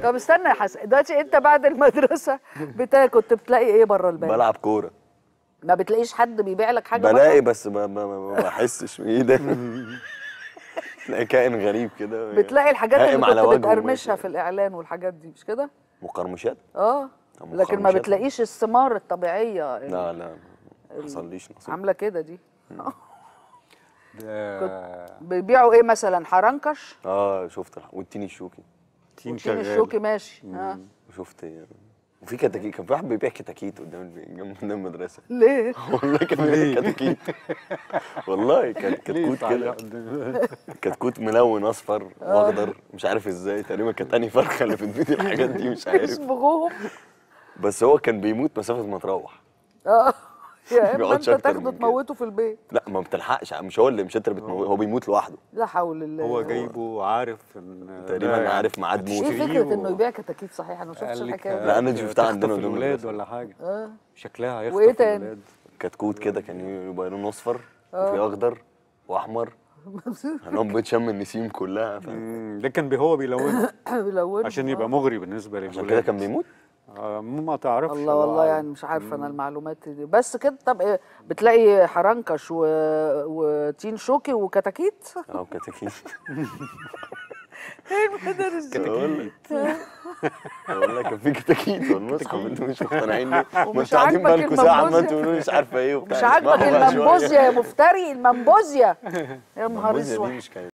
طب استنى يا حسن دلوقتي انت بعد المدرسه بتا كنت بتلاقي ايه بره الباب بلعب كوره ما بتلاقيش حد بيبيع لك حاجه بره؟ بلاقي بس ما ما ما ما بحسش بايه ده تلاقي كائن غريب كده بتلاقي الحاجات هائم اللي على كنت وجهه بتقرمشها ماشي. في الاعلان والحاجات دي مش كده مقرمشات اه طب لكن ما مقرمشات؟ بتلاقيش الثمار الطبيعيه لا لا ما حصليش نصيب عامله كده دي ده بيبيعوا ايه مثلا حرنكش اه شفت الح- والتين الشوكي تين والتين شغال الشوكي ماشي اه وشفت وفي كتاكيت كان في واحد بيبيع كتاكيت قدام البيت جنب قدام المدرسه ليه والله كان بيبيع كتاكيت والله كان ليه كتكوت تعالى كده قدام- كتكوت ملون اصفر واخضر مش عارف ازاي تقريبا كانت انهي فرخه اللي في البيت الحاجات دي مش عارف يصبغوهم بس هو كان بيموت مسافه ما تروح اه يا اما بيقعدش انت أكتر تاخده من كده. تموته في البيت لا ما بتلحقش مش هو اللي مش انت اللي بتموت هو بيموت لوحده لا حول الله هو جايبه عارف ان تقريبا ده عارف ميعاد موته. ايه هتشتريه فكره انه و- يبيع كتاكيت صحيح انا ما شفتش قال لك الحكايه دي لا، أنا دي شفتها تخطف عندنا قدام الولاد المدرسة. ولا حاجه اه شكلها هيخطف وإيه تاني؟ الولاد كتكوت كده كان يبقى لونه اصفر وفي اخضر واحمر هنقوم بتشم النسيم كلها فاهم؟ مم، ده كان بي- هو بيلونه بيلونوا عشان يبقى مغري بالنسبه للولاد عشان كده كان بيموت آه، ما تعرفش الله والله يعني مش عارفه انا المعلومات دي بس كده طب إيه بتلاقي حرنكش و... وتين شوكي وكتاكيت اه كتاكيت ايه المدارس دي؟ بقول لك بقول لك كان في كتاكيت والمصحف انتوا مش مقتنعين ليه؟ ما ومش انتوا قاعدين عاجبك بقالكوا ساعه عمال المنبوذية؟ تقولوا لي مش عارفه ايه وبتاع مش عاجبك اسمعوا بقى شوية. المنبوذيا يا مفتري المنبوذيا يا نهار المنبوذية دي اسود مش كانت